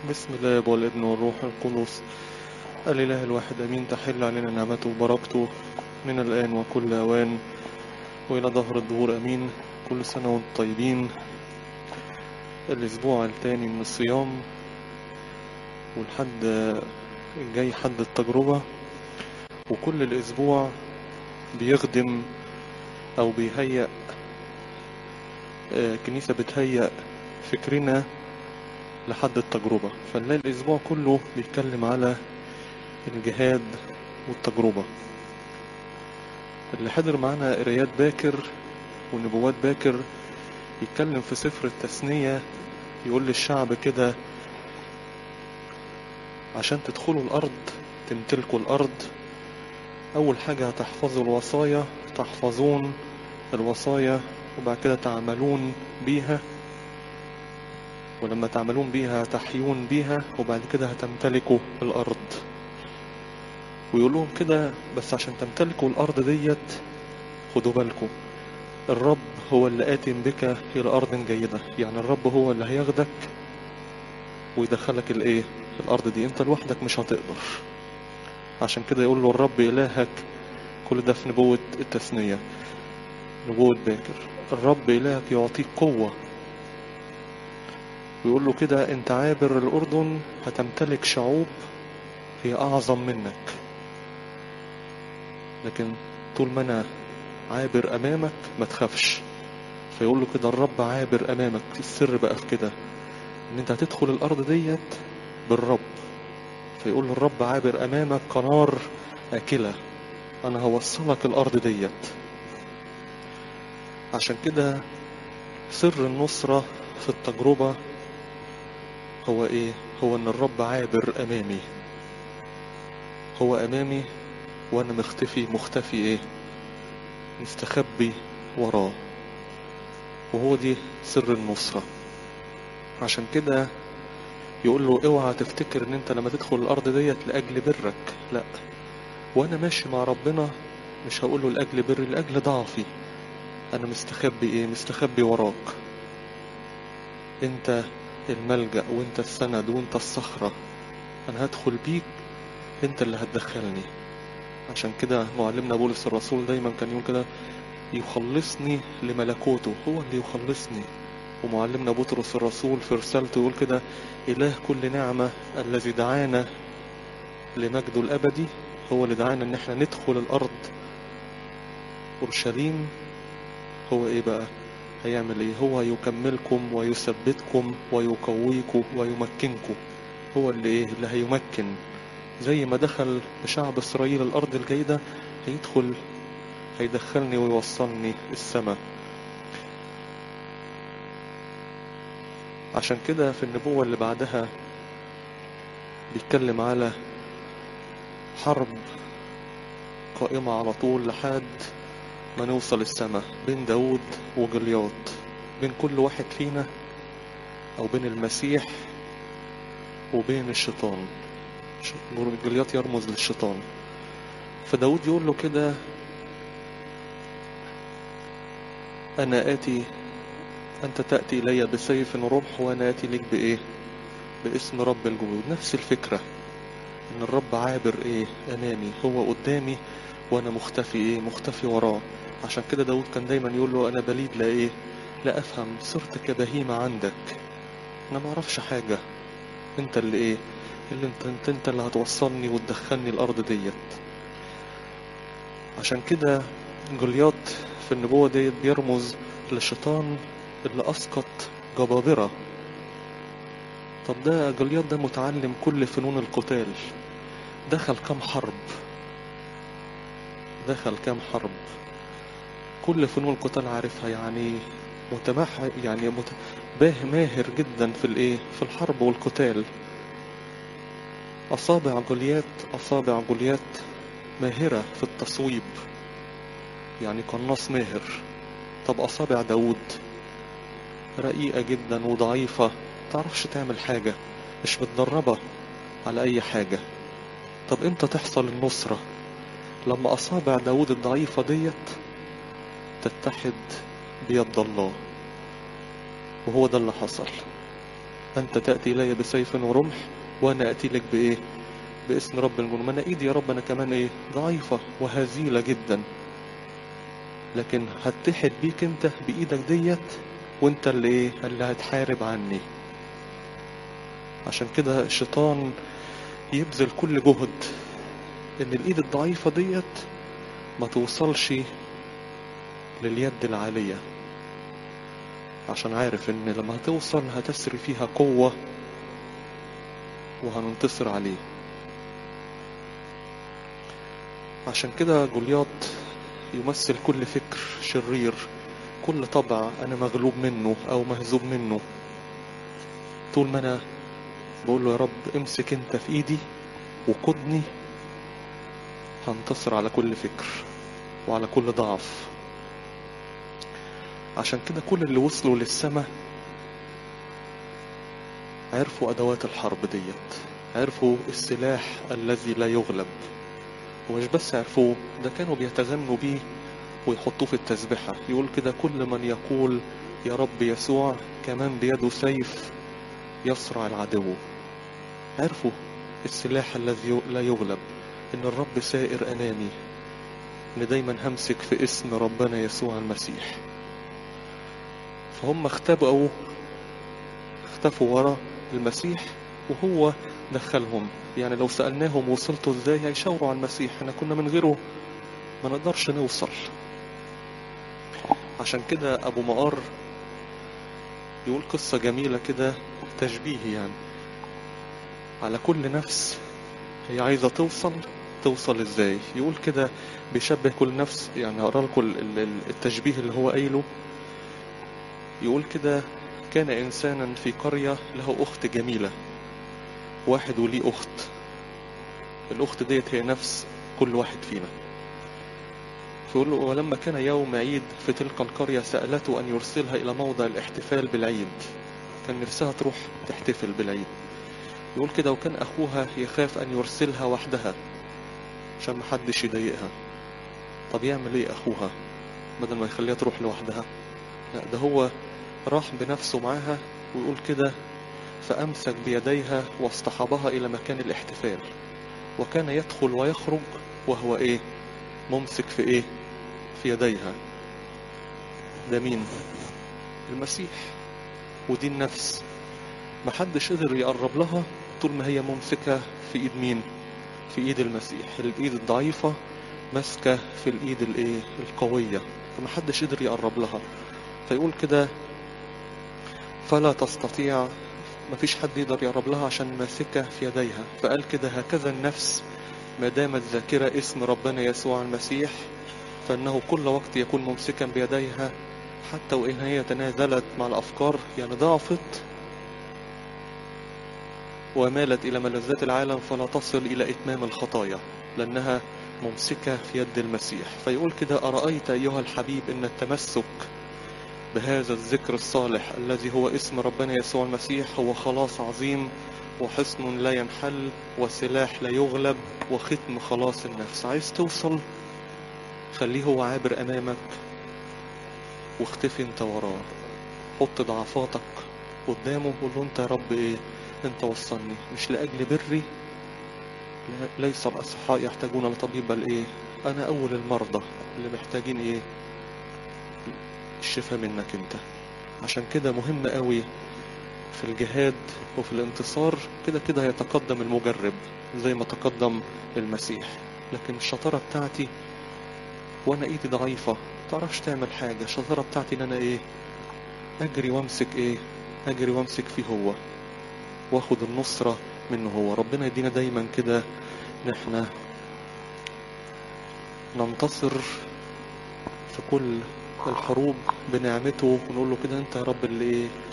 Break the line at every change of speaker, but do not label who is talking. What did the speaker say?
بسم الله والابن والروح القدس الإله الواحد أمين تحل علينا نعمته وبركته من الآن وكل أوان وإلى ظهر الدهور أمين كل سنة وانتم طيبين الأسبوع الثاني من الصيام والحد الجاي حد التجربة وكل الأسبوع بيخدم أو بيهيأ آه، الكنيسة بتهيأ فكرنا لحد التجربة فنلاقي الأسبوع كله بيتكلم على الجهاد والتجربة اللي حضر معانا قرايات باكر ونبوات باكر يتكلم في سفر التثنية يقول للشعب كده عشان تدخلوا الأرض تمتلكوا الأرض أول حاجة هتحفظوا الوصايا تحفظون الوصايا وبعد كده تعملون بيها ولما تعملون بيها تحيون بيها وبعد كده هتمتلكوا الأرض ويقول لهم كده بس عشان تمتلكوا الأرض ديت خدوا بالكم الرب هو اللي آتٍ بك إلى أرض جيدة يعني الرب هو اللي هياخدك ويدخلك الإيه الأرض دي أنت لوحدك مش هتقدر عشان كده يقول له الرب إلهك كل ده في نبوة التثنية نبوة باكر الرب إلهك يعطيك قوة ويقول له كده انت عابر الأردن هتمتلك شعوب هي أعظم منك لكن طول ما أنا عابر أمامك ما تخافش فيقول له كده الرب عابر أمامك السر بقى في كده إن أنت هتدخل الأرض ديت بالرب فيقول له الرب عابر أمامك كنار آكلة أنا هوصلك الأرض ديت عشان كده سر النصرة في التجربة هو ايه هو ان الرب عابر امامي هو امامي وانا مختفي مختفي ايه مستخبي وراه وهو دي سر النصرة عشان كده يقول له اوعى تفتكر ان انت لما تدخل الارض ديت لاجل برك لا وانا ماشي مع ربنا مش هقول له لاجل بري لاجل ضعفي انا مستخبي ايه مستخبي وراك انت الملجأ وانت السند وانت الصخرة انا هدخل بيك انت اللي هتدخلني عشان كده معلمنا بولس الرسول دايما كان يقول كده يخلصني لملكوته هو اللي يخلصني ومعلمنا بطرس الرسول في رسالته يقول كده إله كل نعمة الذي دعانا لمجده الأبدي هو اللي دعانا إن احنا ندخل الأرض أورشليم هو إيه بقى هيعمل ايه هو يكملكم ويثبتكم ويقويكم ويمكنكم هو اللي ايه اللي هيمكن زي ما دخل بشعب اسرائيل الارض الجيدة هيدخل هيدخلني ويوصلني السماء عشان كده في النبوة اللي بعدها بيتكلم على حرب قائمة على طول لحد ما نوصل السماء بين داود وجلياط بين كل واحد فينا او بين المسيح وبين الشيطان جلياط يرمز للشيطان فداود يقول له كده انا اتي انت تأتي الي بسيف ورمح وانا اتي لك بايه باسم رب الجنود نفس الفكرة ان الرب عابر ايه امامي هو قدامي وانا مختفي ايه مختفي وراه عشان كده داود كان دايما يقول له انا بليد لا ايه لا افهم صرت كبهيمة عندك انا ما اعرفش حاجة انت اللي ايه اللي انت, انت انت اللي هتوصلني وتدخلني الارض ديت عشان كده جولياط في النبوة ديت بيرمز للشيطان اللي اسقط جبابرة طب ده جولياط ده متعلم كل فنون القتال دخل كام حرب دخل كام حرب كل فنون القتال عارفها يعني متمح يعني مت... باه ماهر جدا في الايه في الحرب والقتال اصابع جوليات اصابع جوليات ماهرة في التصويب يعني قناص ماهر طب اصابع داود رقيقة جدا وضعيفة تعرفش تعمل حاجة مش متدربة على اي حاجة طب امتى تحصل النصرة لما اصابع داود الضعيفة ديت تتحد بيد الله وهو ده اللي حصل انت تأتي الي بسيف ورمح وانا اتي لك بايه باسم رب الجنود ما انا ايدي يا رب انا كمان ايه ضعيفة وهزيلة جدا لكن هتحد بيك انت بايدك ديت وانت اللي ايه اللي هتحارب عني عشان كده الشيطان يبذل كل جهد ان الايد الضعيفة ديت ما توصلش لليد العالية عشان عارف ان لما هتوصل هتسري فيها قوة وهننتصر عليه عشان كده جولياط يمثل كل فكر شرير كل طبع انا مغلوب منه او مهزوم منه طول ما انا بقول له يا رب امسك انت في ايدي وقدني هنتصر على كل فكر وعلى كل ضعف عشان كده كل اللي وصلوا للسماء عرفوا ادوات الحرب ديت عرفوا السلاح الذي لا يغلب ومش بس عرفوه ده كانوا بيتغنوا بيه ويحطوه في التسبحة يقول كده كل من يقول يا رب يسوع كمان بيده سيف يصرع العدو عرفوا السلاح الذي لا يغلب ان الرب سائر امامي ان دايما همسك في اسم ربنا يسوع المسيح فهم اختبأوا اختفوا ورا المسيح وهو دخلهم يعني لو سألناهم وصلتوا ازاي هيشاوروا على المسيح احنا كنا من غيره ما نقدرش نوصل عشان كده ابو مقار يقول قصة جميلة كده تشبيه يعني على كل نفس هي عايزة توصل توصل ازاي يقول كده بيشبه كل نفس يعني هقرا لكم التشبيه اللي هو قايله يقول كده كان انسانا في قرية له اخت جميلة واحد وليه اخت الاخت ديت هي نفس كل واحد فينا فيقول له ولما كان يوم عيد في تلك القرية سألته أن يرسلها إلى موضع الاحتفال بالعيد كان نفسها تروح تحتفل بالعيد يقول كده وكان أخوها يخاف أن يرسلها وحدها عشان محدش يضايقها طب يعمل ايه أخوها بدل ما يخليها تروح لوحدها لا ده هو راح بنفسه معاها ويقول كده فأمسك بيديها واصطحبها إلى مكان الاحتفال وكان يدخل ويخرج وهو إيه ممسك في إيه في يديها ده مين المسيح ودي النفس محدش قدر يقرب لها طول ما هي ممسكة في إيد مين في إيد المسيح الإيد الضعيفة ماسكة في الإيد الإيه القوية فمحدش قدر يقرب لها فيقول كده فلا تستطيع مفيش حد يقدر يقرب لها عشان ماسكة في يديها فقال كده هكذا النفس ما دامت ذاكرة اسم ربنا يسوع المسيح فإنه كل وقت يكون ممسكا بيديها حتى وإن هي تنازلت مع الأفكار يعني ضعفت ومالت إلى ملذات العالم فلا تصل إلى إتمام الخطايا لأنها ممسكة في يد المسيح فيقول كده أرأيت أيها الحبيب أن التمسك بهذا الذكر الصالح الذي هو اسم ربنا يسوع المسيح هو خلاص عظيم وحصن لا ينحل وسلاح لا يغلب وختم خلاص النفس عايز توصل خليه هو عابر أمامك واختفي انت وراه حط ضعفاتك قدامه وقول له انت يا رب ايه انت وصلني مش لأجل بري لا- ليس الأصحاء يحتاجون لطبيب بل ايه انا اول المرضى اللي محتاجين ايه الشفاء منك انت عشان كده مهم قوي في الجهاد وفي الانتصار كده كده هيتقدم المجرب زي ما تقدم المسيح لكن الشطارة بتاعتي وانا ايدي ضعيفة متعرفش تعمل حاجة الشطارة بتاعتي ان انا ايه اجري وامسك ايه اجري وامسك فيه هو واخد النصرة منه هو ربنا يدينا دايما كده ان احنا ننتصر في كل الحروب بنعمته ونقول له كده انت يا رب اللي ايه